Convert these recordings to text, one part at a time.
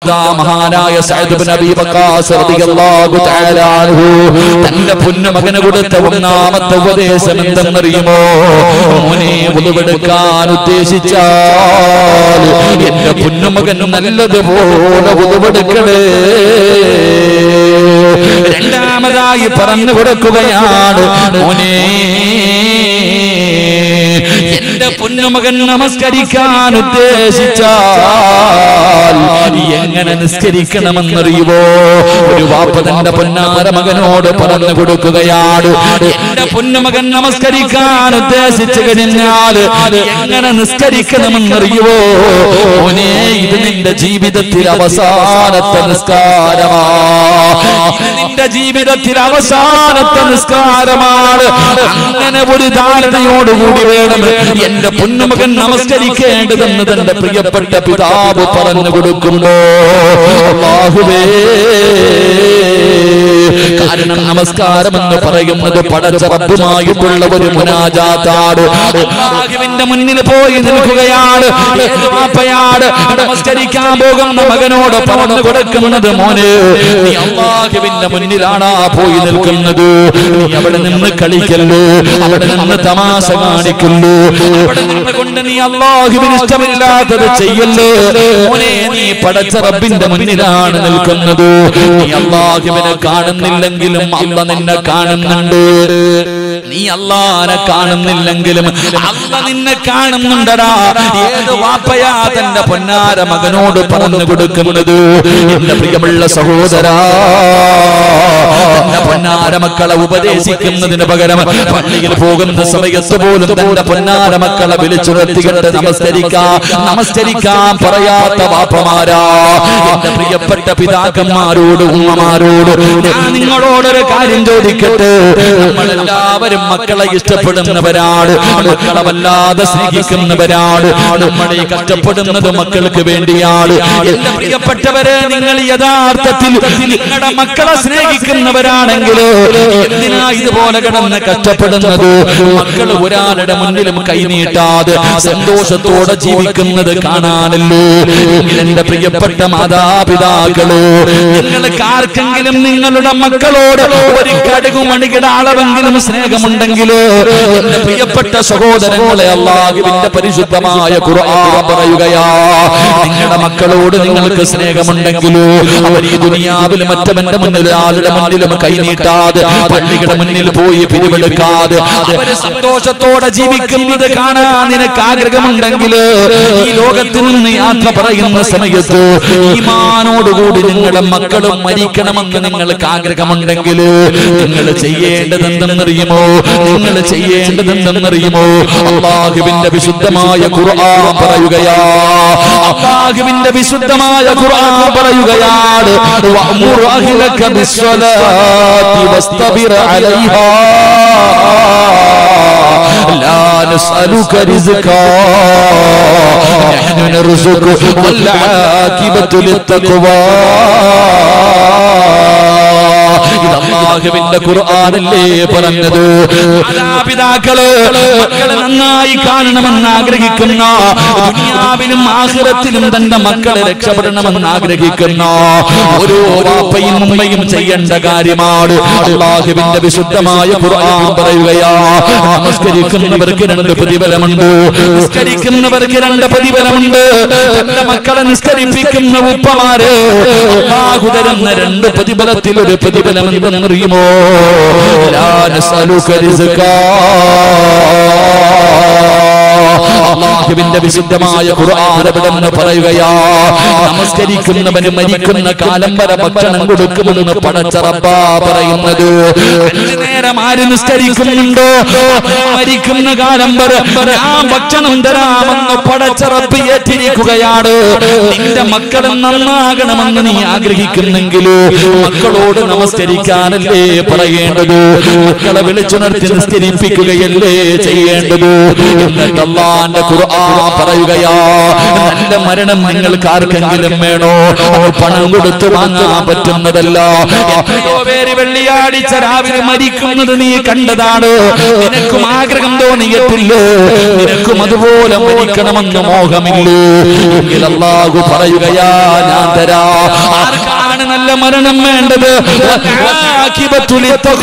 അതാ മഹാനായ സഅദ് ഇബ്നു അബീ വഖാസ് റളിയല്ലാഹു തആല അൻഹു തന്റെ പൊന്നുമകന് കൊടുത്ത ഒന്നാമത്തെ ഉപദേശം എന്തെന്നറിയുമോ മോനെ ഉതുവെടുക്കാൻ ഉദ്ദേശിച്ചാൽ എന്റെ പൊന്നുമകൻ നല്ലതുപോലെ ഉതുവെടുക്കണേ രണ്ടാമതായി പറഞ്ഞു കൊടുക്കുകയാണ് മോനെ എന്റെ പൊന്നുമകൻ നമസ്കരിക്കാൻ ഉദ്ദേശിച്ചാൽ എങ്ങനെ നിസ്കരിക്കണമെന്നറിയുവോ ഒരു വാപ്പ തന്റെ പൊന്നാര മകനോട് പറഞ്ഞു കൊടുക്കുകയാണ് എന്റെ പൊന്നുമകൻ നമസ്കരിക്കാൻ ഉദ്ദേശിച്ചു കഴിഞ്ഞാൽ എങ്ങനെ നിസ്കരിക്കണമെന്നറിയുവോ മോനെ ഇത് നിന്റെ ജീവിതത്തിൽ അവസാനത്തെ നിസ്കാരമാ ഇത് നിന്റെ ജീവിതത്തിൽ അവസാനത്തെ നിസ്കാരമാണ് അങ്ങനെ ഒരു ധാരണയോടുകൂടി വേണം എന്റെ പൊന്നുമകൻ നമസ്കരിക്കേണ്ടതെന്ന് തന്റെ പ്രിയപ്പെട്ട പിതാവ് പറഞ്ഞു കൊടുക്കുമ്പോ അല്ലാഹുവേ കാരണം നമസ്കാരം എന്ന് പറയുന്നത് പടച്ച റബ്ബുമായിട്ടുള്ള ഒരു മുനാജാത്താണ് അല്ലാഹുവിന്റെ മുന്നിൽ പോയി നിൽക്കുകയാണ് ഏത് വാപ്പയാണ് നമസ്കരിക്കാൻ പോകുന്ന മകനോട് പറഞ്ഞു കൊടുക്കുന്നത് മോനെ നീ അള്ളാഹുവിന്റെ മുന്നിലാണ് പോയി നിൽക്കുന്നത് നീ അവിടെ നിന്ന് കളിക്കല്ലോ അവിടെ നിന്ന് തമാശ കാണിക്കല്ലോ അവിടെ നിന്ന് കൊണ്ട് നീ അള്ളാഹുവിന് ഇഷ്ടമില്ലാത്തത് ചെയ്യല്ലേ മോനെ നീ പടച്ച റബ്ബിന്റെ മുന്നിലാണ് നിൽക്കുന്നത് നീ അള്ളാഹുവിനെ കാണുന്നില്ലെങ്കിലും അല്ല നിന്നെ കാണുന്നുണ്ട് നീ അള്ളാനെ കാണുന്നില്ലെങ്കിലും അല്ല നിന്നെ കാണുന്നുണ്ടടാ ഏത് വാപ്പയാ തന്റെ പൊന്നാര മകനോട് പറഞ്ഞു കൊടുക്കുന്നത് എന്റെ പ്രിയമുള്ള സഹോദരാ തന്റെ പൊന്നാര മക്കളെ ഉപദേശിക്കുന്നതിന് പകരം പള്ളിയിൽ പോകുന്ന സമയത്ത് പോലും തന്റെ പൊന്നാര മക്കളെ വിളിച്ചുണർത്തിയിട്ട് നമസ്കരിക്കാൻ നമസ്കരിക്കാൻ പറയാത്ത വാപ്പമാരാ എന്റെ പ്രിയപ്പെട്ട പിതാക്കന്മാരോട് ഉമ്മമാരോട് ഞാൻ നിങ്ങളോടൊരു കാര്യം ചോദിക്കട്ടെ നമ്മളെല്ലാവരും മക്കളെ ഇഷ്ടപ്പെടുന്നവരാണ് മക്കളെ വല്ലാതെ സ്നേഹിക്കുന്നവരാണ് നമ്മളെ കഷ്ടപ്പെടുന്നത് മക്കൾക്ക് വേണ്ടിയാണ് എന്റെ പ്രിയപ്പെട്ടവരെ നിങ്ങൾ യഥാർത്ഥത്തിൽ നിങ്ങളുടെ മക്കളെ സ്നേഹിക്കുന്നവരാണെങ്കിൽ എന്തിനാ ഇതുപോലെ കിടന്ന് കഷ്ടപ്പെടുന്നത് മക്കൾ ഒരാളുടെ മുന്നിലും കൈനീട്ടാതെ സന്തോഷത്തോടെ ജീവിക്കുന്നത് കാണാനല്ലോ എങ്കിൽ എന്റെ പ്രിയപ്പെട്ട മാതാപിതാക്കള് നിങ്ങൾക്ക് ആർക്കെങ്കിലും നിങ്ങളുടെ മക്കളോട് ഒരു കടുകു മണിയുടെ അളവെങ്കിലും സ്നേഹമുണ്ടെങ്കിലോ എന്റെ പ്രിയപ്പെട്ട സഹോദരങ്ങളെ അള്ളാഹുവിന്റെ പരിശുദ്ധമായ ഖുർആൻ പറയുകയാ നിങ്ങളുടെ മക്കളോട് നിങ്ങൾക്ക് സ്നേഹമുണ്ടെങ്കിലോ അവർ ഈ ദുനിയാവിൽ മറ്റവന്റെ മുന്നിൽ ആളുടെ മുന്നിലും കൈനീട്ടാതെ പള്ളിയുടെ മുന്നിൽ പോയി പിരിവെടുക്കാതെ അവര് സന്തോഷത്തോടെ ജീവിക്കുന്നത് കാണാൻ നിനക്ക് ആഗ്രഹമുണ്ടെങ്കിൽ ഈ ലോകത്തിൽ നിന്ന് യാത്ര പറയുന്ന സമയത്ത് ഈമാനോടുകൂടി നിങ്ങളുടെ മക്കളും മരിക്കണമെന്ന് നിങ്ങൾക്ക് ആഗ്രഹമുണ്ടെങ്കിൽ നിങ്ങൾ ചെയ്യേണ്ടത് എന്തെന്നറിയുമോ നിങ്ങൾ ചെയ്യേണ്ടത് എന്തെന്നറിയുമോ അള്ളാഹുവിന്റെ വിശുദ്ധമായ ഖുർആൻ പറയുകയാ അള്ളാഹുവിന്റെ വിശുദ്ധമായ ഖുർആൻ പറയുകയാണ് വഅ്മുർ അഹ്ലക ബിസ്സലാത്തി വസ്തബിർ അലൈഹാ لا نسألك رزقا نحن نرزقك والعاقبة للتقوى ഇത് അള്ളാഹുവിന്റെ ഖുർആനല്ലേ പറഞ്ഞത് മാതാപിതാക്കള് മക്കളെ നന്നായി കാണണമെന്ന് ആഗ്രഹിക്കുന്ന ദുനിയാവിലും ആഖിറത്തിലും തന്റെ മക്കളെ രക്ഷപ്പെടണമെന്ന് ആഗ്രഹിക്കുന്ന ഓരോ വാപ്പയും ഉമ്മയും ചെയ്യേണ്ട കാര്യമാണ് അള്ളാഹുവിന്റെ വിശുദ്ധമായ ഖുർആൻ പറയുകയാ നമസ്കരിക്കുന്നവർക്ക് രണ്ട് പ്രതിഫലമുണ്ട് നിസ്കരിക്കുന്നവർക്ക് രണ്ട് പ്രതിഫലമുണ്ട് തന്റെ മക്കളെ നിസ്കരിപ്പിക്കുന്ന ഉപ്പമാര് അള്ളാഹു തരുന്ന രണ്ട് പ്രതിഫലത്തിൽ ഒരു പ്രതിഫലം എന്തെന്നറിയുമോ ലാ നസ്അലുക റിസ്കാ അള്ളാഹുവിന്റെ വിശുദ്ധമായ ഖുർആൻ എവിടെന്ന് പറയുകയാ നമസ്കരിക്കുന്നവന് മരിക്കുന്ന കാലം വരെ ഭക്ഷണം കൊടുക്കുമെന്ന് പടച്ചറപ്പാ പറയുന്നത് അഞ്ചു നേരം ആര് നിസ്കരിക്കുന്നുണ്ടോ അവൻ മരിക്കുന്ന കാലം വരെ ഞാൻ ഭക്ഷണം തരാമെന്ന് പടച്ചറപ്പ് ഏറ്റിരിക്കുകയാണ് നിന്റെ മക്കൾ നന്നാകണമെന്ന് നീ ആഗ്രഹിക്കുന്നെങ്കിൽ മക്കളോട് നമസ്കരിക്കാനല്ലേ പറയേണ്ടത് മക്കളെ വിളിച്ചുണർത്തി നിസ്കരിപ്പിക്കുകയല്ലേ ചെയ്യേണ്ടത് എന്നിട്ട് അള്ളാന്റെ ഖുർആൻ പറയുകയാ നല്ല മരണം നിങ്ങൾക്ക് ആർക്കെങ്കിലും വേണോ അത് പണം കൊടുത്ത് വാങ്ങാൻ പറ്റുന്നതല്ല എത്രയോ പേര് വെള്ളിയാഴ്ച രാവിലെ മരിക്കുന്നത് നീ കണ്ടതാണ് നിനക്കും ആഗ്രഹം തോന്നിയിട്ടില്ലേ നിനക്കും അതുപോലെ മരിക്കണമെന്ന് മോഹമില്ലേ എങ്കിൽ അള്ളാഹു പറയുകയാ ഞാൻ തരാ നല്ല മരണം വേണ്ടത് വൽആഖിബത്തു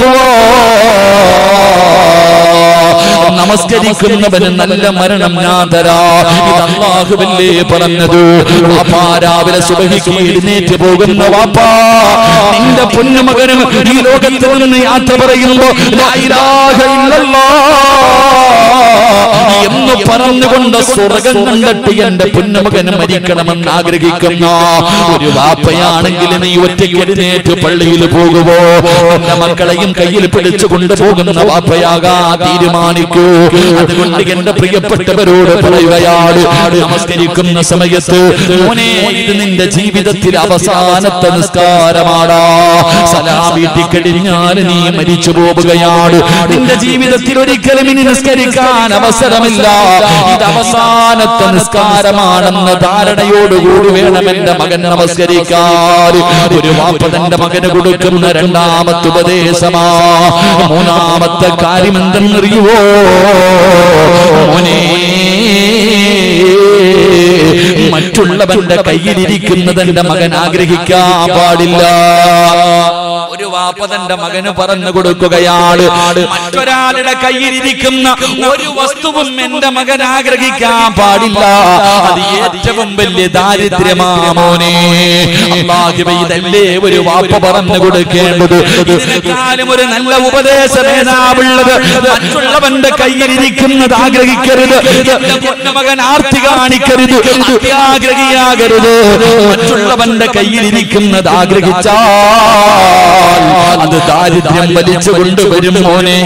ലിത്തഖ്വാ. നമസ്കരിക്കുന്നവന് നല്ല മരണം ഞാൻ തരാ ഇത് അള്ളാഹുവല്ലേ പറഞ്ഞത് വാപ്പാ രാവിലെ സുബഹിക്ക് എഴുന്നേറ്റ് പോകുന്ന വാപ്പാ നിന്റെ പൊന്നുമകനും ഈ ലോകത്തിൽ നിന്ന് യാത്ര പറയുമ്പോ ലാ ഇലാഹ ഇല്ലല്ലാഹ് എന്ന് പറഞ്ഞുകൊണ്ട് സ്വർഗം കണ്ടിട്ട് എന്റെ പൊന്നുമകൻ മരിക്കണമെന്ന് ആഗ്രഹിക്കുന്ന ഒരു വാപ്പയാണെങ്കിൽ നീ ഒറ്റയ്ക്ക് എഴുന്നേറ്റ് പള്ളിയിൽ പോകുമോ എന്റെ മക്കളെയും കയ്യിൽ പിടിച്ചു കൊണ്ടുപോകുന്ന വാപ്പയാകാ തീരുമാനിക്കൂ അതുകൊണ്ട് എന്റെ പ്രിയപ്പെട്ടവരോട് പറയുകയാണ് നമസ്കരിക്കുന്ന സമയത്ത് മോനെ ഇത് നിന്റെ ജീവിതത്തിൽ അവസാനത്തെ നിസ്കാരമാടാ സലാം വീട്ടിൽ കഴിഞ്ഞാൽ നീ മരിച്ചു പോവുകയാണ് നിന്റെ ജീവിതത്തിൽ ഒരിക്കലും ഇനി നിസ്കരിക്കാൻ അവസരമില്ല ഇത് അവസാനത്തെ നിസ്കാരമാണെന്ന ധാരണയോടുകൂടി വേണം എന്റെ മകൻ നമസ്കരിക്കാൻ ഒരു വാപ്പ തന്റെ മകന് കൊടുക്കുന്ന രണ്ടാമത്തെ ഉപദേശമാ മൂന്നാമത്തെ കാര്യം എന്തെന്നറിയുവോ മോനെ മറ്റുള്ളവന്റെ കയ്യിലിരിക്കുന്നത് എന്റെ മകൻ ആഗ്രഹിക്കാൻ പാടില്ല ഒരു വാപ്പ തന്റെ മകന് പറഞ്ഞു കൊടുക്കുകയാണ് മറ്റൊരാളുടെ കയ്യിലിരിക്കുന്ന ഒരു വസ്തുവും എന്റെ മകൻ ആഗ്രഹിക്കാൻ പാടില്ല അത് ഏറ്റവും വലിയ ദാരിദ്ര്യമാ മോനെ അള്ളാഹുവേ, ഇതല്ലേ ഒരു വാപ്പ പറഞ്ഞു കൊടുക്കേണ്ടത് ഇതിനെക്കാളും ഒരു നല്ല ഉപദേശ നേതാവുള്ളത് മറ്റുള്ളവന്റെ കയ്യിലിരിക്കുന്നത് ആഗ്രഹിക്കരുത് എന്റെ പൊന്നുമകൻ ആർത്തി കാണിക്കരുത് അത്യാഗ്രഹിയാകരുത് മറ്റുള്ളവന്റെ കയ്യിലിരിക്കുന്നത് ആഗ്രഹിച്ചാൽ അത് ദാരിദ്ര്യം വലിച്ചു കൊണ്ടുവരും മോനെ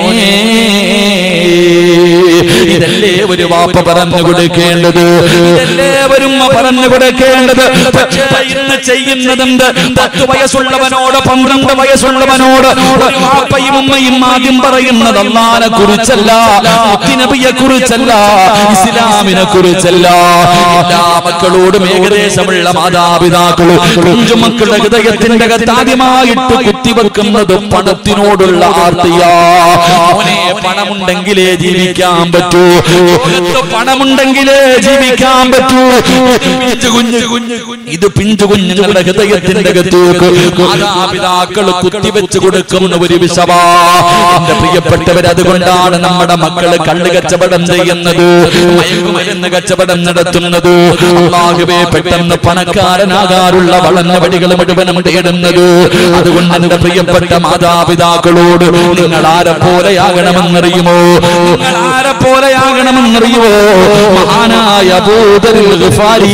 ഇതല്ലേ ഒരു വാപ്പ പറഞ്ഞു കൊടുക്കേണ്ടത് ഇതല്ലേ ഒരു ഉമ്മ പറഞ്ഞു കൊടുക്കേണ്ടത് പക്ഷേ ഇന്ന് ചെയ്യുന്നതെന്ത് പത്ത് വയസ്സുള്ളവനോട് പന്ത്രണ്ട് വയസ്സുള്ളവനോട് ഒരു വാപ്പയും ഉമ്മയും ആദ്യം പറയുന്നത് അള്ളാനെ കുറിച്ചല്ല നബിയെ കുറിച്ചല്ല ഇസ്ലാമിനെ കുറിച്ചല്ല എല്ലാ മക്കളോടും ഏകദേശമുള്ള മാതാപിതാക്കളും കുഞ്ചു മക്കളുടെ ഹൃദയത്തിന്റെ അകത്ത് ആദ്യമായിട്ട് കുത്തിവെക്കുന്നത് പണത്തിനോടുള്ള ആർത്തിയാ മോനെ പണമുണ്ടെങ്കിലേ ജീവിക്കാൻ പറ്റൂ ലോകത്ത് പണമുണ്ടെങ്കിലേ ജീവിക്കാൻ പറ്റൂ പിഞ്ചു കുഞ്ഞ് ഇത് പിഞ്ചു കുഞ്ഞുങ്ങളുടെ ഹൃദയത്തിന്റെ അകത്തേക്ക് മാതാപിതാക്കൾ കുത്തിവെച്ച് കൊടുക്കുന്ന ഒരു വിഷവാ എന്റെ പ്രിയപ്പെട്ടവർ അതുകൊണ്ടാണ് നമ്മുടെ മക്കള് കള്ള് കച്ചവടം ചെയ്യുന്നത് മയക്കുമരുന്ന് കച്ചവടം നടത്തുന്നത് അള്ളാഹുവേ പെട്ടെന്ന് പണക്കാരനാകാറുള്ള വളർന്ന വഴികൾ മുഴുവനും തേടുന്നത് അതുകൊണ്ട് എന്റെ പ്രിയപ്പെട്ട മാതാപിതാക്കളോട് നിങ്ങൾ ആരെ പോലെയാകണമെന്നറിയുമോ നിങ്ങൾ ആരെ പോലെയാകണമെന്നറിയുമോ മഹാനായ അബൂദറുൽ ഗിഫാരി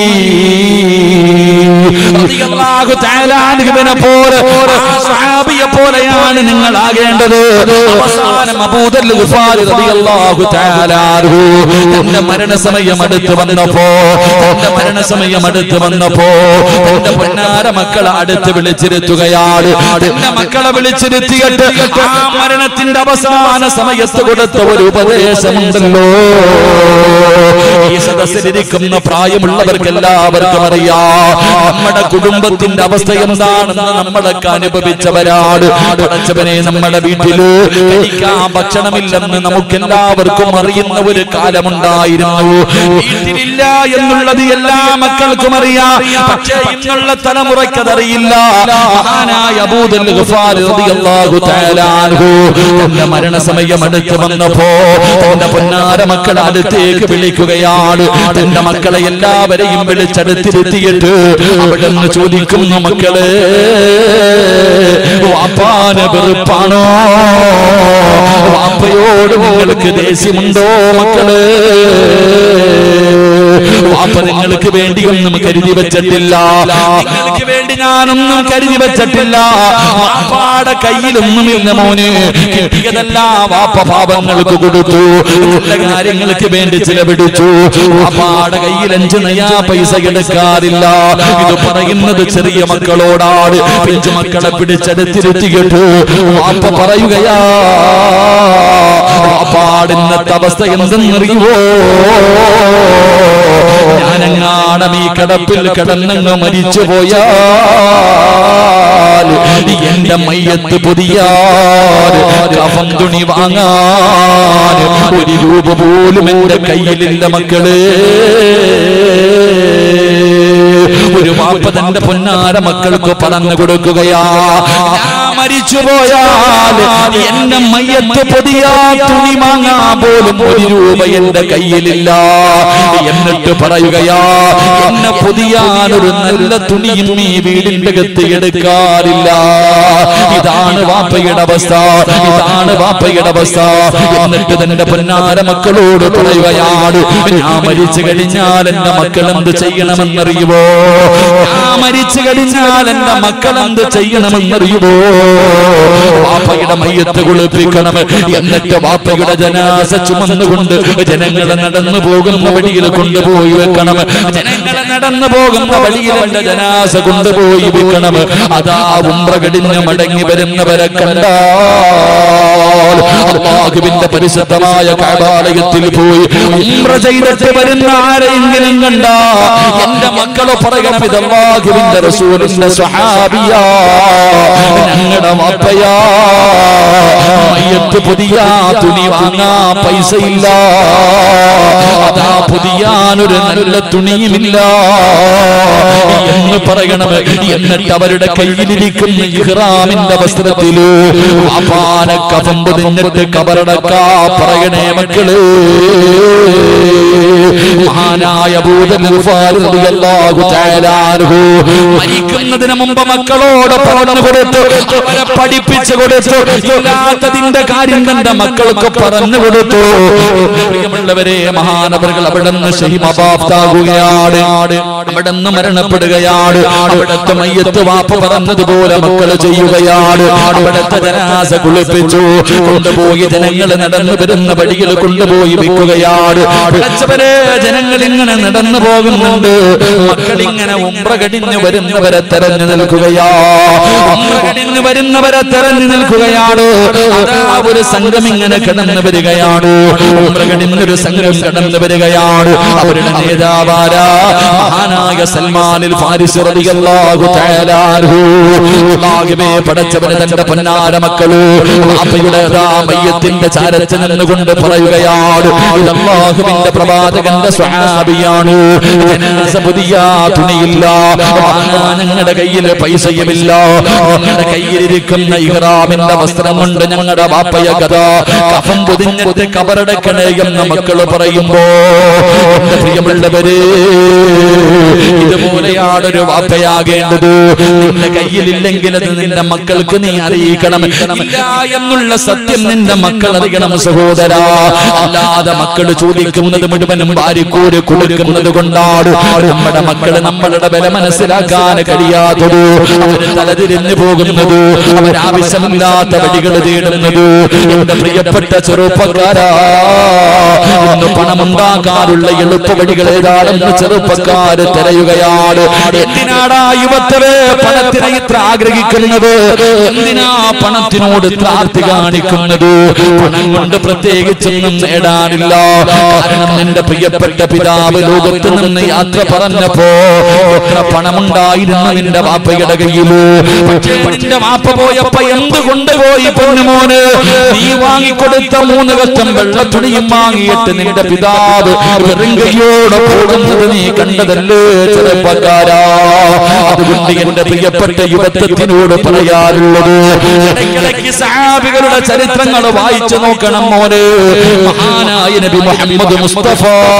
റളിയല്ലാഹു തആല അൻഹുവിനെ പോലെ ആ സ്വഹാബിയെ പോലെയാണ് നിങ്ങൾ ആകേണ്ടത് അവസാനം അബൂദറുൽ ഗിഫാരി റളിയല്ലാഹു തആല അൻഹു തന്റെ മരണസമയം അടുത്ത് വന്നപ്പോ തന്റെ മരണസമയം അടുത്ത് വന്നപ്പോ തന്റെ പൊന്നാര മക്കളെ അടുത്ത് വിളിച്ചിരുത്തുകയാണ് തന്റെ മക്കളെ വിളിച്ചിരുത്തിയിട്ട് ആ മരണത്തിന്റെ അവസാന സമയത്ത് കൊടുത്ത ഒരു ഉപദേശമുണ്ടല്ലോ ഈ സദസ്സിലിരിക്കുന്ന പ്രായമുള്ളവർക്ക് എല്ലാവർക്കും അറിയാം നമ്മുടെ കുടുംബത്തിന്റെ അവസ്ഥ എന്താണെന്ന് നമ്മളൊക്കെ അനുഭവിച്ചവരാണ് പടച്ചവനെ നമ്മുടെ വീട്ടില് കഴിക്കാൻ ഭക്ഷണമില്ലെന്ന് നമുക്ക് എല്ലാവർക്കും അറിയുന്ന ഒരു കാലമുണ്ടായിരുന്നു വീട്ടിലില്ല എന്നുള്ളത് എല്ലാ മക്കൾക്കും അറിയാം പക്ഷേ ഇന്നുള്ള തലമുറയ്ക്ക് അതറിയില്ല മഹാനായ അബൂദൽ ഗഫാർ റളിയല്ലാഹു തആല അൻഹു തന്റെ മരണസമയം അടുത്ത് വന്നപ്പോ തന്റെ പൊന്നാര മക്കളെ അടുത്തേക്ക് വിളിക്കുകയാണ് തന്റെ മക്കളെ എല്ലാവരെയും വിളിച്ചടുത്തിരുത്തിയിട്ട് അവിടെ നിന്ന് ചോദിക്കുന്നു മക്കളെ വാപ്പാന വെറുപ്പാണോ വാപ്പയോട് നിങ്ങൾക്ക് ദേഷ്യമുണ്ടോ മക്കളെ വാപ്പ നിങ്ങൾക്ക് വേണ്ടി ഒന്നും കരുതി വെച്ചിട്ടില്ല നിങ്ങൾക്ക് വേണ്ടി ഞാനൊന്നും കരുതി വെച്ചിട്ടില്ല വാപ്പാടെ കയ്യിലൊന്നുമില്ല മോന് കിട്ടിയതല്ല വാപ്പ പാപങ്ങൾക്ക് കൊടുത്തു നല്ല കാര്യങ്ങൾക്ക് വേണ്ടി ചിലവിടിച്ചു വാപ്പാടെ കയ്യിൽ അഞ്ചു നയാ പൈസ എടുക്കാറില്ല ഇത് പറയുന്നത് ചെറിയ മക്കളോടാണ് പിഞ്ചു മക്കളെ പിടിച്ചെടുത്തിരുത്തിയിട്ട് വാപ്പ പറയുകയാ വാപ്പാടിന്നത്തെ അവസ്ഥ എന്തെന്നറിയുവോ ഞാനെങ്ങാണം ഈ കടപ്പിൽ കിടന്നങ്ങ് മരിച്ചു പോയാൽ എന്റെ മയ്യത്ത് പൊതിയാൽ കഫം തുണി വാങ്ങാൻ ഒരു രൂപ പോലും എന്റെ കയ്യിലില്ല മക്കള് ഒരു വാപ്പ തന്റെ പൊന്നാര മക്കൾക്ക് പറഞ്ഞു കൊടുക്കുകയാ ഞാൻ മരിച്ചു പോയാൽ എന്നെ മയ്യത്ത് പൊതിയാ തുണി വാങ്ങാൻ പോലും ഒരു രൂപ എന്റെ കയ്യിലില്ല എന്നിട്ട് പറയുകയാ എന്നെ പൊതിയാൻ ഒരു നല്ല തുണിയും ഈ വീടിന്റെ അകത്ത് എടുക്കാറില്ല ഇതാണ് വാപ്പയുടെ അവസ്ഥ ഇതാണ് വാപ്പയുടെ അവസ്ഥ എന്നിട്ട് തന്റെ പൊന്നാര മക്കളോട് പറയുകയാണ് ഞാൻ മരിച്ചു കഴിഞ്ഞാൽ എന്റെ മക്കൾ എന്ത് ചെയ്യണമെന്നറിയുമോ ഞാൻ മരിച്ചു കഴിഞ്ഞാൽ എന്റെ മക്കൾ എന്ത് ചെയ്യണമെന്നറിയുമോ വാപ്പയുടെ മയ്യത്ത് കുളിപ്പിക്കണം എന്നിട്ട് വാപ്പയുടെ ജനാസ ചുമന്നുകൊണ്ട് ജനങ്ങളെ നടന്നു പോകുന്ന വഴിയിൽ കൊണ്ടുപോയി വെക്കണം ജനങ്ങളെ നടന്നു പോകുന്ന വഴിയിൽ എന്റെ ജനാസ കൊണ്ടുപോയി വെക്കണം അതാ ഉംറ കടിഞ്ഞ് മടങ്ങി വരുന്നവരെ കണ്ടാൽ അള്ളാഹുവിന്റെ പരിശുദ്ധമായ കൈബാലയത്തിൽ പോയി ഉംറ ചെയ്തിട്ട് വരുന്ന ആരെങ്കിലും കണ്ട എന്റെ മക്കളെ പറയണം ഇത് അള്ളാഹുവിന്റെ റസൂലിന്റെ സഹാബിയാ ഞങ്ങളുടെ വാപ്പയാ മയ്യത്ത് പുതിയ തുണി വാങ്ങാ പൈസയില്ല അതാ പുതിയാനൊരു നല്ല തുണിയുമില്ല എന്ന് പറയണം എന്നിട്ട് അവരുടെ കയ്യിലിരിക്കുന്ന ഇഹ്റാമിന്റെ വസ്ത്രത്തില് അപാന കഫം പൊതിഞ്ഞിട്ട് കബറടക്കാ പറയണേ മക്കള് മഹാനായ മരിക്കുന്നതിന് മുമ്പ് മക്കളോട് പറഞ്ഞു കൊടുത്തു അവരെ പഠിപ്പിച്ചു കൊടുത്തു ഇല്ലാത്തതിന്റെ കാര്യം തന്റെ മക്കൾക്ക് പറഞ്ഞു കൊടുത്തു പ്രിയമുള്ളവരെ മഹാനവറുകൾ അവിടെ നിന്ന് ഷഹിമബാഫ്താകുകയാണ് അവിടെ നിന്ന് മരണപ്പെടുകയാണ് അവിടുത്തെ മയ്യത്ത് വാപ്പ പറഞ്ഞതുപോലെ മക്കള് ചെയ്യുകയാണ് അവിടുത്തെ ജനാസ കുളിപ്പിച്ചു കൊണ്ടുപോയി ജനങ്ങൾ നടന്നു വരുന്ന വഴിയിൽ കൊണ്ടുപോയി വിൽക്കുകയാണ് വിളിച്ചവരെ ജനങ്ങൾ ഇങ്ങനെ നടന്നു പോകുന്നുണ്ട് മക്കൾ ഇങ്ങനെ ഉംറ കടിഞ്ഞു വരുന്നവരെ തെരഞ്ഞു നിൽക്കുകയാ ഉംറ കടിഞ്ഞു വരുന്നവരെ തെരഞ്ഞു നിൽക്കുകയാണ് അതാ ഒരു സംഘം ഇങ്ങനെ കടന്നു വരികയാണ് ഉംറ കടിഞ്ഞൊരു സംഘം കടന്നു വരികയാണ് അവരുടെ നേതാവാരാ മഹാനായ സൽമാനിൽ ഫാരിസ് റളിയല്ലാഹു തആല അൻഹു അല്ലാഹുവേ പടച്ചവനെ തന്റെ പൊന്നാര മക്കള് അപ്പയുടെ മയ്യത്തിന്റെ ചാരത്ത് നിന്നുകൊണ്ട് പറയുകയാണ് ഇത് അല്ലാഹുവിന്റെ പ്രവാചകന്റെ സ്വഹാബിയാണ് ജനാസ പുതിയ തുണിയില്ല വാങ്ങാൻ ഞങ്ങളുടെ കയ്യിൽ പൈസയുമില്ല ഞങ്ങളുടെ കയ്യിലിരിക്കുന്ന ഇഹ്റാമിന്റെ വസ്ത്രം കൊണ്ട് ഞങ്ങളുടെ വാപ്പയ കഥ കഫം പൊതിഞ്ഞിട്ട് കബറടക്കണേ എന്ന് മക്കള് പറയുമ്പോ എന്റെ പ്രിയമുള്ളവര് ഇതുപോലെയാണ് ഒരു വാപ്പയാകേണ്ടത് നിന്റെ കയ്യിലില്ലെങ്കിൽ അത് നിന്റെ മക്കൾക്ക് നീ അറിയിക്കണം ഇല്ല എന്നുള്ള സത്യം നിന്റെ മക്കൾ അറിയണം സഹോദര അല്ലാതെ മക്കൾ ചോദിക്കുന്നത് മുഴുവനും ഭാര്യക്കൂര് കൊടുക്കുന്നത് കൊണ്ടാണ് നമ്മുടെ മക്കള് നമ്മളുടെ വില മനസ്സിലാക്കാൻ കഴിയാത്തത് അവര് തലതിരിഞ്ഞു പോകുന്നത് അവരാവശ്യമില്ലാത്ത വഴികൾ തേടുന്നത് എന്റെ പ്രിയപ്പെട്ട ചെറുപ്പക്കാരാ ഇന്ന് പണമുണ്ടാക്കാനുള്ള എളുപ്പ വഴികൾ ഏതാണെന്ന് ചെറുപ്പക്കാര് തിരയുകയാണ് എന്തിനാടാ യുവത്തവേ പണത്തിനെ ഇത്ര ആഗ്രഹിക്കുന്നത് എന്തിനാ പണത്തിനോട് ത്രാർത്തി കാണിക്കുന്നത് പണം കൊണ്ട് പ്രത്യേകിച്ചൊന്നും നേടാനില്ല കാരണം നിന്റെ പ്രിയപ്പെട്ട പിതാവ് ലോകത്ത് നിന്ന് യാത്ര പറഞ്ഞപ്പോ എത്ര പണമുണ്ടായിരുന്നു നിന്റെ വാപ്പയുടെ കയ്യില് പക്ഷേ നിന്റെ വാപ്പ പോയപ്പോ എന്ത് കൊണ്ടുപോയി പൊന്നുമോന് നീ വാങ്ങിക്കൊടുത്ത മൂന്ന് കഷ്ടം വെള്ളത്തുണിയും വാങ്ങിയിട്ട് നിന്റെ പിതാവ് വെറും കയ്യോടെ പോകുന്നത് നീ കണ്ടതല്ലേ ചെറുപ്പക്കാരാ അതുകൊണ്ട് എന്റെ പ്രിയപ്പെട്ട യുവത്വത്തിനോട് പറയാറുള്ളത് ഇടയ്ക്കിടയ്ക്ക് സഹാബികളുടെ ചരിത്രങ്ങൾ വായിച്ചു നോക്കണം മോനെ മഹാനായ നബി മുഹമ്മദ് മുസ്തഫ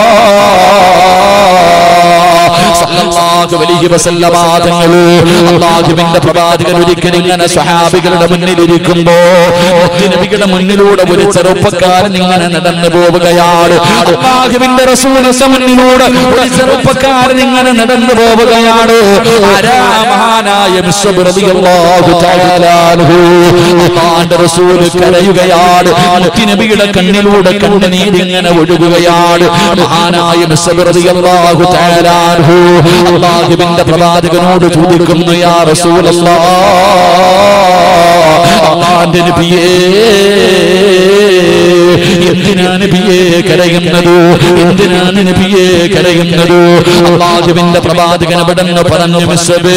സല്ലല്ലാഹു അലൈഹി വസല്ലമ തങ്ങള് അല്ലാഹുവിന്റെ പ്രവാചകൻ ഒരിക്കൽ ഇങ്ങനെ സ്വഹാബികളുടെ മുന്നിൽ ഇരിക്കുമ്പോ നബിയുടെ മുന്നിലൂടെ ഒരു ചെറുപ്പക്കാരൻ ഇങ്ങനെ നടന്നു പോവുകയാണ് അല്ലാഹുവിന്റെ റസൂലിന്റെ മുന്നിലൂടെ ഒരു ചെറുപ്പക്കാരൻ ഇങ്ങനെ നടന്നു പോവുകയാണ് ആരാ മഹാനായ മിസ്ബ് റളിയല്ലാഹു തആല അൻഹു അല്ലാഹുവിന്റെ റസൂൽ കരയുകയാണ് നബിയുടെ കണ്ണിലൂടെ കണ്ണുനീർ ഇങ്ങനെ ഒഴുകുകയാണ് മഹാനായ മിസ്ബ് റളിയല്ലാഹു തആല അൻഹു അല്ലാഹുവിന്റെ പ്രവാചകനോട് ചോദിക്കുന്നു യാ റസൂലല്ലാഹ് അല്ലാഹുവിന്റെ നബിയേ എന്തിനാണ് നബിയെ കരയുന്നത് എന്തിനാണ് നബിയെ കരയുന്നത് അള്ളാഹുവിന്റെ പ്രവാചകൻ അവിടെന്ന് പറഞ്ഞു മിസ്സബേ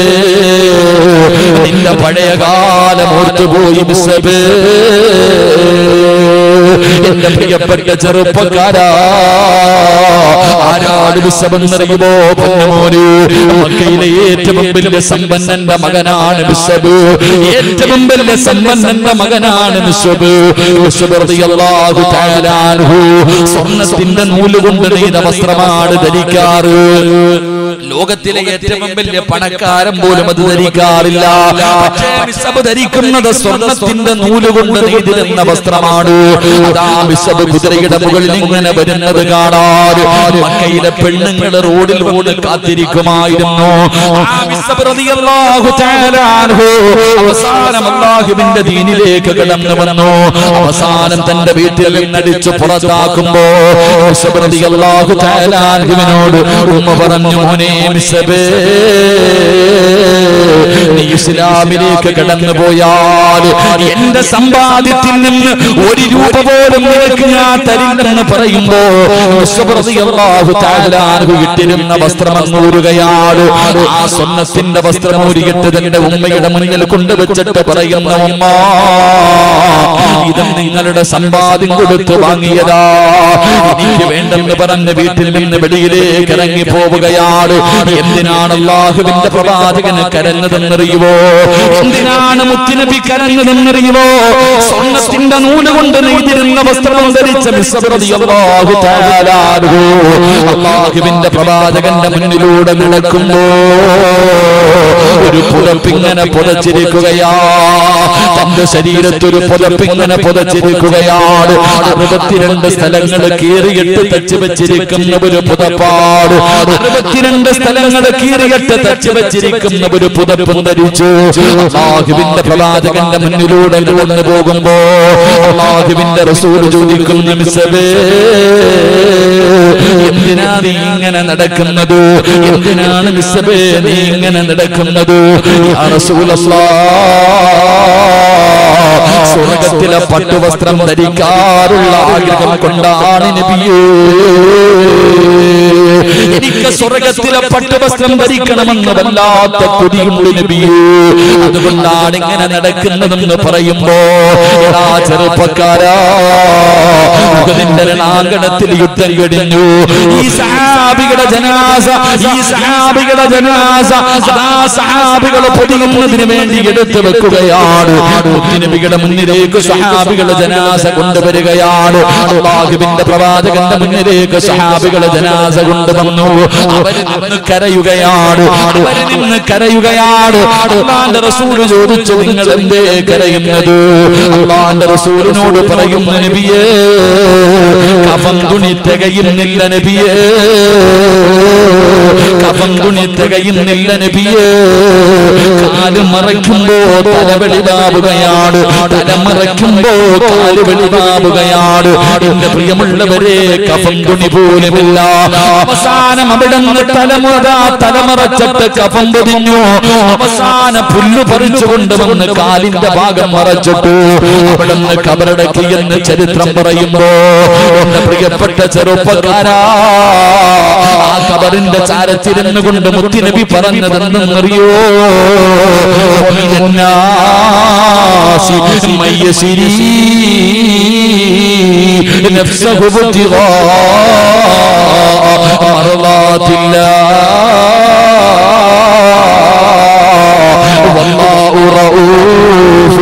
നിന്റെ പഴയ കാലം ഓർത്തുപോയി മിസ്സബേ എന്റെ പ്രിയപ്പെട്ട ചെറുപ്പക്കാരാ ആരാട് വിസവെന്നറിയുമോ പൊന്നമോന് മക്കയിലെ ഏറ്റവും വലിയ സമ്പന്നന്റെ മകനാണ് വിസബ് ഏറ്റവും വലിയ സമ്പന്നന്റെ മകനാണ് വിസബ് വിസബ് റളിയല്ലാഹു തആല അൻഹു സ്വർണ്ണത്തിന്റെ നൂല് കൊണ്ട് നെയ്ത വസ്ത്രമാണ് ധരിക്കാറ് ലോകത്തിലെ ഏറ്റവും വലിയ പണക്കാരൻ പോലും അത് ധരിക്കാറില്ല പക്ഷേ വിസബ് ധരിക്കുന്നത് സ്വർണത്തിന്റെ നൂല് കൊണ്ട് നെയ്തിരുന്ന വസ്ത്രമാണ് അതാ വിസബ് കുതിരയുടെ മുകളിൽ ഇങ്ങനെ വരുന്നത് കാണാറ് മക്കയിലെ പെണ്ണുങ്ങൾ റോഡിൽ വന്ന് കാത്തിരിക്കുമായിരുന്നു ആ വിസബ് റളിയല്ലാഹു തആല അൻഹു അവസാനം അല്ലാഹുവിന്റെ ദീനിലേക്ക് കടന്നു വന്നു അവസാനം തന്റെ വീട്ടിൽ നിന്നടിച്ചു പുറത്താക്കുമ്പോ വിസബ് റളിയല്ലാഹു തആല അൻഹുവിനോട് ഉമ്മ പറഞ്ഞു മോനെ മിസബേ നീ ഇസ്ലാമിലേക്ക് കടന്നു പോയാൽ എന്റെ സമ്പാദ്യത്തിൽ നിന്ന് ഒരു രൂപ പോലും നിനക്ക് ഞാൻ തരില്ലെന്ന് പറയുമ്പോ മിസ്ബ് റളിയല്ലാഹു തആല അൻഹു ഇട്ടിരുന്ന വസ്ത്രം അങ്ങൂരുകയാണ് ആ സ്വർണ്ണത്തിന്റെ വസ്ത്രം ഊരിയിട്ട് തന്റെ ഉമ്മയുടെ മുന്നിൽ കൊണ്ടുവച്ചിട്ട് പറയുന്ന ഉമ്മ ഇത് നിങ്ങളുടെ സമ്പാദ്യം കൊടുത്ത് വാങ്ങിയതാ എനിക്ക് വേണ്ടെന്ന് പറഞ്ഞ് വീട്ടിൽ നിന്ന് വെളിയിലേക്ക് ഇറങ്ങി പോവുകയാണ് എന്തിനാണ് അള്ളാഹുവിന്റെ പ്രവാചകന് കരഞ്ഞതെന്നറിയുവോ എന്തിനാണ് മുത്തുനബി കരഞ്ഞതെന്നറിയുവോ സ്വർണ്ണത്തിന്റെ നൂല് കൊണ്ട് നെയ്തിരുന്ന വസ്ത്രം ധരിച്ച മിസ്സബ്രതി അള്ളാഹു തആല അൻഹു അള്ളാഹുവിന്റെ പ്രവാചകന്റെ മുന്നിലൂടെ നടക്കുമ്പോ ഒരു പുതപ്പിങ്ങനെ പുതച്ചിരിക്കുകയാ തന്റെ ശരീരത്തൊരു പുതപ്പിങ്ങനെ പുതച്ചിരിക്കുകയാണ് അറുപത്തിരണ്ട് സ്ഥലങ്ങൾ കീറിയിട്ട് തച്ച് വെച്ചിരിക്കുന്ന ഒരു പുതപ്പാട് അറുപത്തിരണ്ട് സ്ഥലങ്ങൾ കീറിയിട്ട് തച്ച് വെച്ചിരിക്കുന്ന ഒരു പുതപ്പും ധരിച്ചു അള്ളാഹുവിന്റെ പ്രവാചകന്റെ മുന്നിലൂടെ കടന്നു പോകുമ്പോ അള്ളാഹുവിന്റെ റസൂൽ ചോദിക്കുന്ന മിസ്സവേ എന്തിനാ നീ ഇങ്ങനെ നടക്കുന്നത് എന്തിനാണ് മിസ്സബേ നീ ഇങ്ങനെ നടക്കുന്നത് യാ റസൂലല്ലാഹ് സ്വർഗത്തിലെ പട്ടുവസ്ത്രം ധരിക്കാറുള്ള ആഗ്രഹം കൊണ്ടാണ് നബിയേ എനിക്ക് സ്വർഗത്തിലെ പട്ടുവസ്ത്രം ധരിക്കണമെന്ന് വല്ലാത്ത കൊതിയുണ്ട് നബിയേ അതുകൊണ്ടാണ് ഇങ്ങനെ നടക്കുന്നതെന്ന് പറയുമ്പോ എടാ ചെറുപ്പക്കാരാ ഉഹദിന്റെ രണാങ്കണത്തിൽ യുദ്ധം കഴിഞ്ഞു ഈ സഹാബികളുടെ ജനാസ ഈ സഹാബികളുടെ ജനാസ അതാ സഹാബികൾ പൊതിയുന്നതിന് വേണ്ടി എടുത്തു വെക്കുകയാണ് മുത്തുനബിയുടെ മുന്നിലേക്ക് സഹാബികളുടെ ജനാസ കൊണ്ടുവരികയാണ് അള്ളാഹുവിന്റെ പ്രവാചകന്റെ മുന്നിലേക്ക് സഹാബികളുടെ ജനാസ കൊണ്ടുവന്നു അവര് നിന്ന് കരയുകയാണ് അവര് നിന്ന് കരയുകയാണ് അള്ളാന്റെ റസൂല് ചോദിച്ചു നിങ്ങൾ എന്തേ കരയുന്നത് അള്ളാന്റെ റസൂലിനോട് പറയുന്നു നബിയേ കഫം തുണി തികയുന്നില്ല നബിയേ കഫം തുണി തികയുന്നില്ല നബിയേ കാല് മറയ്ക്കുമ്പോ തല വെളിവാവുകയാണ് തല മറയ്ക്കുമ്പോ കാല് വെളിവാവുകയാണ് എന്റെ പ്രിയമുള്ളവരെ കഫം തുണി പോലുമില്ല അവസാനം അവിടെ നിന്ന് തലമുറ തലമറച്ചിട്ട് കഫം പൊതിഞ്ഞു അവസാന പുല്ലു പറിച്ചു കൊണ്ടുവന്ന് കാലിന്റെ ഭാഗം മറച്ചിട്ടു അവിടെ നിന്ന് കബറടക്കി എന്ന് ചരിത്രം പറയുമ്പോ എന്റെ പ്രിയപ്പെട്ട ചെറുപ്പക്കാരാ ആ കബറിന്റെ ചാരത്തിരുന്നു കൊണ്ട് മുത്തിനബി പറഞ്ഞതെന്തെന്നറിയോ نفسه ابتغاء مرضات الله والله رؤوف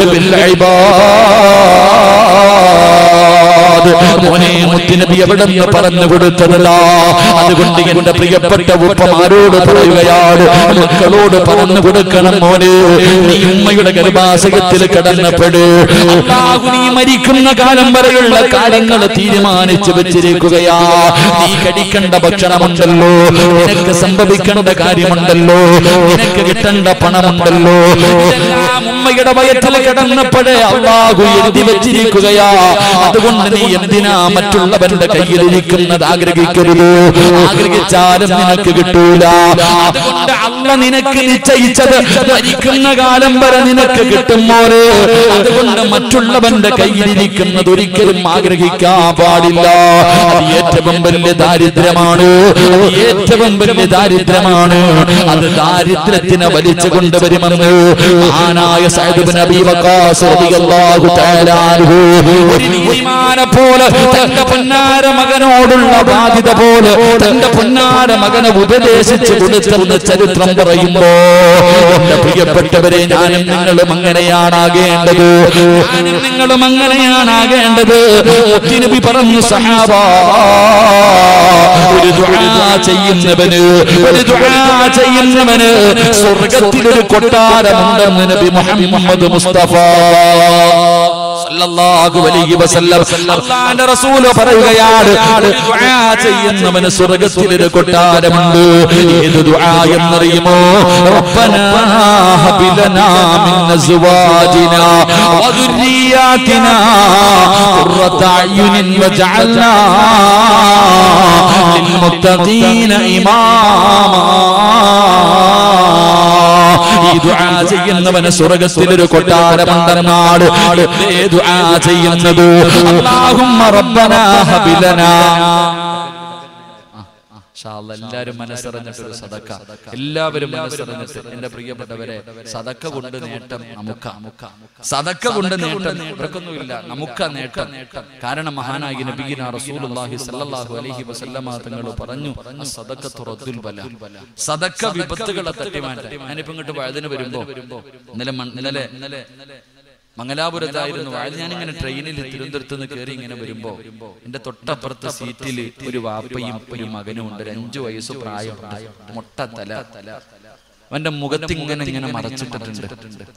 بالعباد മോനെ മുത്തുനബി എവിടെ നിന്ന് പറഞ്ഞു കൊടുത്തതല്ല അതുകൊണ്ട് എന്റെ പ്രിയപ്പെട്ട ഉപ്പമാരോട് പറയുകയാണ് മക്കളോട് പറഞ്ഞു കൊടുക്കണം മോനെ നീ ഉമ്മയുടെ ഗർഭാശയത്തിൽ കടന്നപ്പെട് അല്ലാഹു നീ മരിക്കുന്ന കാലം വരെയുള്ള കാര്യങ്ങൾ തീരുമാനിച്ചു വെച്ചിരിക്കുകയാ നീ കടിക്കേണ്ട ഭക്ഷണമുണ്ടല്ലോ നിനക്ക് സംഭവിക്കേണ്ട കാര്യമുണ്ടല്ലോ നിനക്ക് കിട്ടേണ്ട പണമുണ്ടല്ലോ ഇതെല്ലാം ഉമ്മയുടെ വയറ്റിൽ കിടന്നപ്പോഴേ അള്ളാഹു എഴുതി വെച്ചിരിക്കുകയാ അതുകൊണ്ട് നീ എന്തിനാ മറ്റുള്ളവരുടെ കയ്യിലിരിക്കുന്നത് ആഗ്രഹിക്കരുത് ആഗ്രഹിച്ചാലും നിനക്ക് കിട്ടൂല അതുകൊണ്ട് അല്ല നിനക്ക് നിശ്ചയിച്ചത് മരിക്കുന്ന കാലം വരെ നിനക്ക് കിട്ടും മോനെ അതുകൊണ്ട് മറ്റുള്ളവന്റെ കയ്യിലിരിക്കുന്നത് ഒരിക്കലും ആഗ്രഹിക്കാൻ പാടില്ല അത് ഏറ്റവും വലിയ ദാരിദ്ര്യമാണ് അത് ഏറ്റവും വലിയ ദാരിദ്ര്യമാണ് അത് ദാരിദ്ര്യത്തിനെ വലിച്ചു കൊണ്ടുവരുമെന്ന് ആനായ സഅദ് ഇബ്നു അബീ വഖാസ് റളിയല്ലാഹു തആല അൻഹു ഒരു നീതിമാനെ പോലെ പോലെ തന്റെ പൊന്നാര മകനോടുള്ള ബാധ്യത പോലെ തന്റെ പൊന്നാര മകനെ ഉപദേശിച്ചു കൊടുത്തെന്ന് ചരിത്രം പറയുമ്പോ എന്റെ പ്രിയപ്പെട്ടവരെ ഞാനും നിങ്ങളും അങ്ങനെയാണാകേണ്ടത് ഞാനും നിങ്ങളും അങ്ങനെയാണാകേണ്ടത് നബി പറഞ്ഞു സഹാബ ഒരു ദുആ ചെയ്യുന്നവന് ഒരു ദുആ ചെയ്യുന്നവന് സ്വർഗത്തിൽ ഒരു കൊട്ടാരമുണ്ടെന്ന് നബി മുഹമ്മദ് മുസ്തഫ സല്ലല്ലാഹു അലൈഹി വസല്ലം അല്ലാഹുവിന്റെ റസൂൽ പറയുകയാണ് ഒരു ദുആ ചെയ്യുന്നവന് സ്വർഗ്ഗത്തിൽ ഒരു കൊട്ടാരമുണ്ട് ഏത് ദുആ എന്നറിയുമോ റബ്ബനാ ഹബ് ലനാ മിൻ അസ്വാജിനാ വദുരിയാതിനാ ഖുർറത അയ്യുനിൻ വജഅൽനാ ലിൽമുത്തഖീന ഇമാമാ ഈ ദുആ ചെയ്യുന്നവന് സ്വർഗ്ഗത്തിൽ ഒരു കൊട്ടാരമുണ്ടെന്നാണ് എന്തേ ദുആ ചെയ്യുന്നത് അല്ലാഹുമ്മ റബ്ബനാ ഹബ് ലനാ എല്ലാവരും മനസ്സറിഞ്ഞിട്ടൊരു സദക്ക എല്ലാവരും മനസ്സറിഞ്ഞിട്ട് എന്റെ പ്രിയപ്പെട്ടവരെ സദക്ക കൊണ്ട് നേട്ടം നമുക്ക സദക്ക കൊണ്ട് നേട്ടം ഇവർക്കൊന്നുമില്ല നമുക്ക നേട്ടം കാരണം മഹാനായി നബിഗിന റസൂലുള്ളാഹി സല്ലല്ലാഹു അലൈഹി വസല്ലമ തങ്ങൾ പറഞ്ഞു സദക്കത്തു റദ്ദുൽ ബല സദക്ക വിപത്തുകളെ തട്ടിമാറ്റാൻ ഞാനിപ്പോ ഇങ്ങോട്ട് വഴുതിന് വരുമ്പോ ഇന്നലെ മൺ- ഇന്നലെ ഇന്നലെ മംഗലാപുരത്തായിരുന്നു വാഴ ഞാനിങ്ങനെ ട്രെയിനിൽ തിരുവനന്തപുരത്ത് നിന്ന് കയറി ഇങ്ങനെ വരുമ്പോ എന്റെ തൊട്ടപ്പുറത്തെ സീറ്റിൽ ഒരു വാപ്പയും ഒരു മകനും ഉണ്ട് ഒരു അഞ്ചു വയസ്സ് പ്രായം മൊട്ട തല അവന്റെ മുഖത്ത് ഇങ്ങനെ ഇങ്ങനെ മറച്ചിട്ടിട്ടുണ്ട്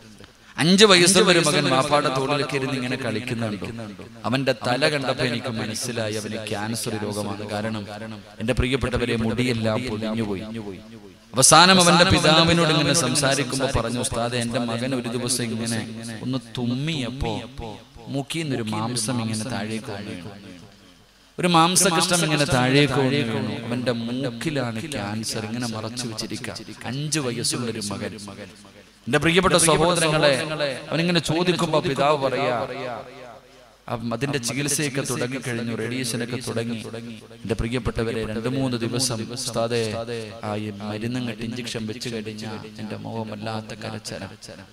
അഞ്ചു വയസ്സുള്ള ഒരു മകൻ വാപ്പാടെ തോളിലൊക്കെ ഇരുന്ന് ഇങ്ങനെ കളിക്കുന്നുണ്ട് അവന്റെ തല കണ്ടപ്പോ എനിക്ക് മനസ്സിലായി അവന് ക്യാൻസർ രോഗമാണ് കാരണം എന്റെ പ്രിയപ്പെട്ടവരെ മുടിയെല്ലാം പൊതിഞ്ഞുപോയി അവസാനം അവന്റെ പിതാവിനോട് ഇങ്ങനെ സംസാരിക്കുമ്പോ പറഞ്ഞു ഉസ്താദെ എന്റെ മകൻ ഒരു ദിവസം ഇങ്ങനെ ഒന്ന് തുമ്മിയപ്പോ മൂക്കിന്നൊരു മാംസം ഇങ്ങനെ താഴേക്ക് വന്നു വീണു. ഒരു മാംസകൃഷ്ണം ഇങ്ങനെ താഴേക്ക് വന്നു വീണു അവന്റെ മൂക്കിലാണ് ക്യാൻസർ ഇങ്ങനെ മറച്ചു വെച്ചിരിക്കുക അഞ്ചു വയസ്സുള്ള ഒരു മകൻ എന്റെ പ്രിയപ്പെട്ട സഹോദരങ്ങളെ അവനിങ്ങനെ ചോദിക്കുമ്പോ പിതാവ് പറയാ അപ്പം അതിന്റെ ചികിത്സയൊക്കെ തുടങ്ങി കഴിഞ്ഞു റേഡിയേഷനൊക്കെ തുടങ്ങി എന്റെ പ്രിയപ്പെട്ടവരെ രണ്ടു മൂന്ന് ദിവസം ഉസ്താദെ ആ ഈ മരുന്നും കെട്ടി ഇഞ്ചക്ഷൻ വെച്ച് കഴിഞ്ഞാൽ എന്റെ മുഖം വല്ലാത്ത കരച്ചര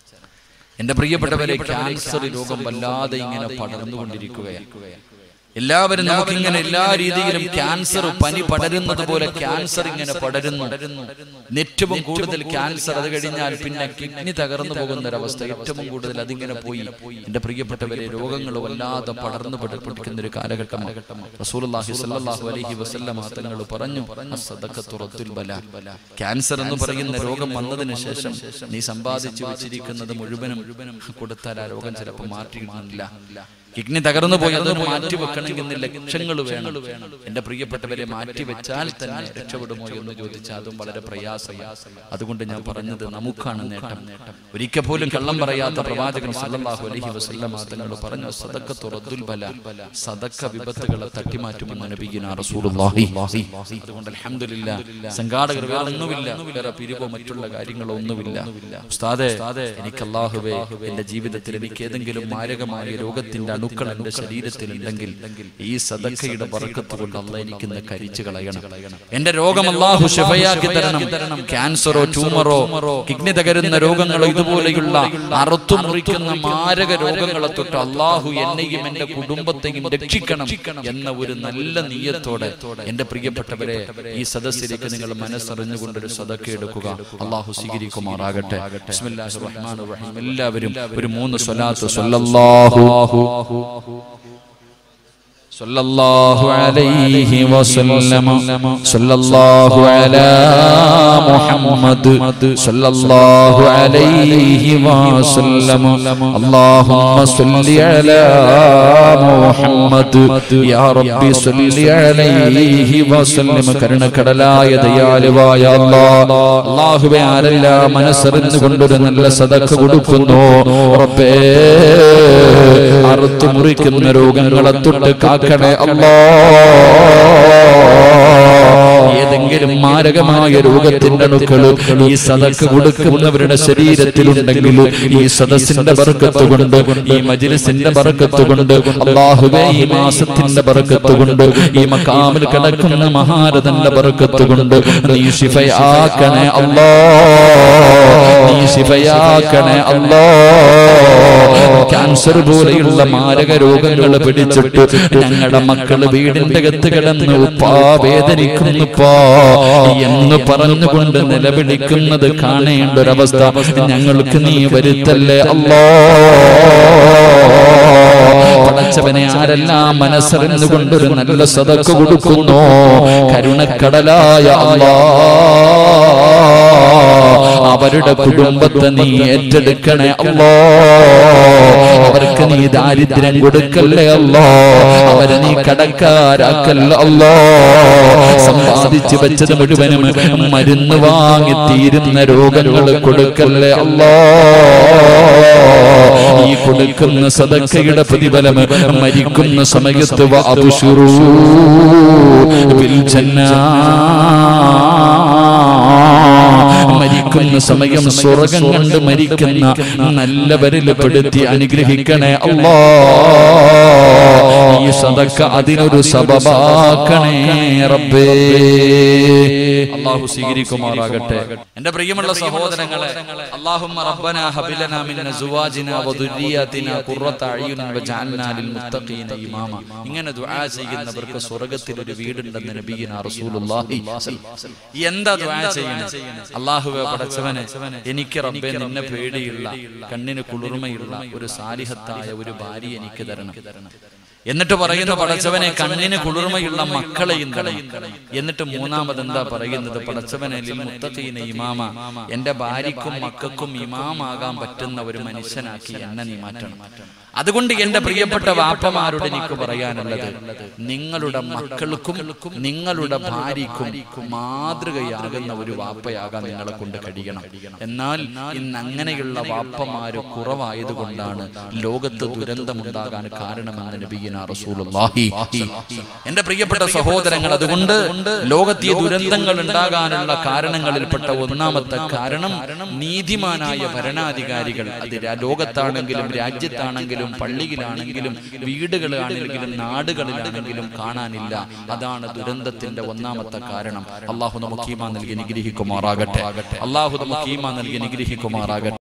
എന്റെ പ്രിയപ്പെട്ടവരെ ക്യാൻസർ രോഗം വല്ലാതെ ഇങ്ങനെ പടർന്നുകൊണ്ടിരിക്കുകയാണ് എല്ലാവരും നമുക്കിങ്ങനെ എല്ലാ രീതിയിലും ക്യാൻസർ പനി പടരുന്നത് പോലെ ക്യാൻസർ ഇങ്ങനെ പടരുന്നു ഏറ്റവും കൂടുതൽ ക്യാൻസർ അത് കഴിഞ്ഞാൽ പിന്നെ കിഡ്നി തകർന്നു പോകുന്ന ഒരവസ്ഥ ഏറ്റവും കൂടുതൽ അതിങ്ങനെ പോയി എന്റെ പ്രിയപ്പെട്ടവരെ രോഗങ്ങൾ വല്ലാതെ പടർന്നു പഠിപ്പിക്കുന്ന ഒരു കാലഘട്ടം റസൂലുള്ളാഹി സ്വല്ലല്ലാഹു അലൈഹി വസല്ലമ തങ്ങൾ പറഞ്ഞു അസ്സദഖത്തു റദ്ദുൽ ബല ക്യാൻസർ എന്ന് പറയുന്ന രോഗം വന്നതിന് ശേഷം നീ സമ്പാദിച്ചു വെച്ചിരിക്കുന്നത് മുഴുവനും കൊടുത്താൽ ആ രോഗം ചിലപ്പോൾ മാറ്റിയിട്ടില്ല കിഡ്നി തകർന്നു പോയി അത് മാറ്റി വെക്കണമെങ്കിൽ ഇന്ന് ലക്ഷങ്ങൾ വേണം എന്റെ പ്രിയപ്പെട്ടവരെ മാറ്റി വെച്ചാൽ തന്നെ രക്ഷപ്പെടുമോ എന്ന് ചോദിച്ചാൽ അതും വളരെ പ്രയാസമാണ് അതുകൊണ്ട് ഞാൻ പറഞ്ഞത് നമുക്കാണ് നേട്ടം ഒരിക്കൽ പോലും കള്ളം പറയാത്ത പ്രവാചകൻ സല്ലല്ലാഹു അലൈഹി വസല്ലമ തങ്ങൾ പറഞ്ഞു സദഖത്തു റദ്ദുൽ ബല സദക്ക വിപത്തുകളെ തട്ടിമാറ്റുമെന്ന് നബിയിന റസൂലുള്ളാഹി അതുകൊണ്ട് അൽഹംദുലില്ലാ സംഘാടകർ വേറെ ഒന്നുമില്ല വേറെ പിരിവോ മറ്റുള്ള കാര്യങ്ങളോ ഒന്നുമില്ല ഉസ്താദേ എനിക്ക് അല്ലാഹുവേ എന്റെ ജീവിതത്തിൽ എനിക്ക് ഏതെങ്കിലും മാരകമായ രോഗത്തിന്റെ അണുക്കൾ എന്റെ ശരീരത്തിൽ ഉണ്ടെങ്കിൽ ഈ സദക്കയുടെ ബർക്കത്ത് കൊണ്ട് അല്ല എനിക്കിന്ന് കരിച്ചു കളയണം എന്റെ രോഗം അള്ളാഹു ശിഫയാക്കി തരണം ക്യാൻസറോ ട്യൂമറോ കിഡ്നി തകരുന്ന രോഗങ്ങളോ ഇതുപോലെയുള്ള അറുത്തു മുറിക്കുന്ന മാരക രോഗങ്ങളെ തൊട്ട് അള്ളാഹു എന്നെയും എന്റെ കുടുംബത്തെയും രക്ഷിക്കണം എന്ന ഒരു നല്ല നീയത്തോടെ എന്റെ പ്രിയപ്പെട്ടവരെ ഈ സദസ്സിലേക്ക് നിങ്ങൾ മനസ്സറിഞ്ഞുകൊണ്ടൊരു സദക്ക എടുക്കുക അള്ളാഹു സ്വീകരിക്കുമാറാകട്ടെ ബിസ്മില്ലാഹിർ റഹ്മാനിർ റഹീം എല്ലാവരും ഒരു മൂന്ന് സ്വലാത്ത് സ്വല്ലല്ലാഹു صلى الله عليه وسلم صلى الله على محمد صلى الله عليه وسلم اللهم صل على محمد يا ربي صل عليه وسلم കരുണക്കടലായ ദയാലുവായ അല്ലാഹ് അല്ലാഹുവേ ആരെല്ലാം മനസ്സറിഞ്ഞു കൊണ്ടൊരു നല്ല സദക്ക കൊടുക്കുന്നു റബ്ബേ അറുത്തു മുറിക്കുന്ന രോഗങ്ങളെ തൊട്ട് കാക്കണേ അല്ലാ ഏതെങ്കിലും മാരകമായ രോഗത്തിന്റെ അണുക്കൾ ഈ സദക്ക് കൊടുക്കുന്നവരുടെ ശരീരത്തിലുണ്ടെങ്കിൽ ഈ സദസ്സിന്റെ ബർക്കത്ത് കൊണ്ട് ഈ മജിലിസിന്റെ ബർക്കത്ത് കൊണ്ട് അള്ളാഹുവേ ഈ മാസത്തിന്റെ ബർക്കത്ത് കൊണ്ട് ഈ മക്കാമിൽ കിടക്കുന്ന മഹാരഥന്റെ ബർക്കത്ത് കൊണ്ട് നീ ശിഫയാക്കണേ അല്ലാ നീ ശിഫയാക്കണേ അല്ലാ ക്യാൻസർ പോലെയുള്ള മാരക രോഗങ്ങൾ പിടിച്ചിട്ട് ഞങ്ങളുടെ മക്കള് വീടിന്റെ അകത്ത് കിടന്ന് ഉപ്പാ വേദനിക്കുന്നുപ്പാ എന്ന് പറഞ്ഞുകൊണ്ട് നിലവിളിക്കുന്നത് കാണേണ്ട ഒരവസ്ഥ ഞങ്ങൾക്ക് നീ വരുത്തല്ലേ അല്ലോ പടച്ചവനെ ആരെല്ലാം മനസ്സറിഞ്ഞുകൊണ്ടൊരു നല്ല സതക്ക് കൊടുക്കുന്നു കരുണക്കടലായ അല്ലാ അവരുടെ കുടുംബത്തെ നീ ഏറ്റെടുക്കണേ അല്ലോ അവർക്ക് നീ ദാരിദ്ര്യം കൊടുക്കല്ലേ അല്ലോ അവരെ നീ കടക്കാരാക്കല്ല അല്ലോ സമ്പാദിച്ചു വെച്ചത് മുഴുവനും മരുന്ന് വാങ്ങി തീരുന്ന രോഗങ്ങൾ കൊടുക്കല്ലേ അല്ലോ ഈ കൊടുക്കുന്ന സദക്കയുടെ പ്രതിഫലം മരിക്കുന്ന സമയത്ത് വ അബ്ശുറൂ ബിൽ ജന്നാ മരിക്കുന്ന സമയം സ്വർഗം കണ്ട് മരിക്കുന്ന നല്ലവരിൽ പെടുത്തി അനുഗ്രഹിക്കണേ അല്ലാ ഈ സദക്ക അതിനൊരു സബബാക്കണേ റബ്ബേ അള്ളാഹു സ്വീകരിക്കുമാറാകട്ടെ എന്റെ പ്രിയമുള്ള സഹോദരങ്ങളെ അല്ലാഹുമ്മ റബ്ബന ഹബിലന മിൻ അസ്വാജിന വദുരിയാതിന ഖുർറത അയ്യുൻ വജഅൽനാ ലിൽ മുത്തഖീന ഇമാമ ഇങ്ങനെ ദുആ ചെയ്യുന്നവർക്ക് സ്വർഗ്ഗത്തിൽ ഒരു വീടുണ്ടെന്ന് നബിയിന റസൂലുള്ളാഹി എന്താ ദുആ ചെയ്യുന്നത് അല്ലാഹുവേ പടച്ചവനെ എനിക്ക് റബ്ബേ നിന്നെ പേടിയുള്ള കണ്ണിന് കുളിർമയുള്ള ഒരു സാലിഹത്തായ ഒരു ഭാര്യ എനിക്ക് തരണം എന്നിട്ട് പറയുന്ന പടച്ചവനെ കണ്ണിന് കുളിർമയുള്ള മക്കളെയും തരണം എന്നിട്ട് മൂന്നാമത് എന്താ പറയുന്നത് പടച്ചവനെ ലിൽ മുത്തഖീന ഇമാമ എന്റെ ഭാര്യക്കും മക്കൾക്കും ഇമാമാകാൻ പറ്റുന്ന ഒരു മനുഷ്യനാക്കി എന്നെ നീ മാറ്റണം അതുകൊണ്ട് എന്റെ പ്രിയപ്പെട്ട വാപ്പമാരോട് എനിക്ക് പറയാനുള്ളത് നിങ്ങളുടെ മക്കൾക്കും നിങ്ങളുടെ ഭാര്യക്കും മാതൃകയാകുന്ന ഒരു വാപ്പയാകാൻ നിങ്ങളെ കൊണ്ട് കഴിയണം എന്നാൽ ഇന്ന് അങ്ങനെയുള്ള വാപ്പമാര് കുറവായതുകൊണ്ടാണ് ലോകത്ത് ദുരന്തമുണ്ടാകാൻ കാരണമെന്ന് നബീന റസൂലുള്ളാഹി എന്റെ പ്രിയപ്പെട്ട സഹോദരങ്ങൾ അതുകൊണ്ട് ലോകത്ത് ഈ ദുരന്തങ്ങൾ ഉണ്ടാകാനുള്ള കാരണങ്ങളിൽപ്പെട്ട ഒന്നാമത്തെ കാരണം നീതിമാനായ ഭരണാധികാരികൾ അത് രാ- ലോകത്താണെങ്കിലും രാജ്യത്താണെങ്കിലും പള്ളിയിലാണെങ്കിലും വീടുകളിലാണെങ്കിലും നാടുകളിലാണെങ്കിലും കാണാനില്ല അതാണ് ദുരന്തത്തിന്റെ ഒന്നാമത്തെ കാരണം അള്ളാഹു നമുക്ക് ഈമാ നൽകി നിഗ്രഹിക്കുമാറാകട്ടെ അള്ളാഹു നമുക്ക് ഈമാ നൽകി നിഗ്രഹിക്കുമാറാകട്ടെ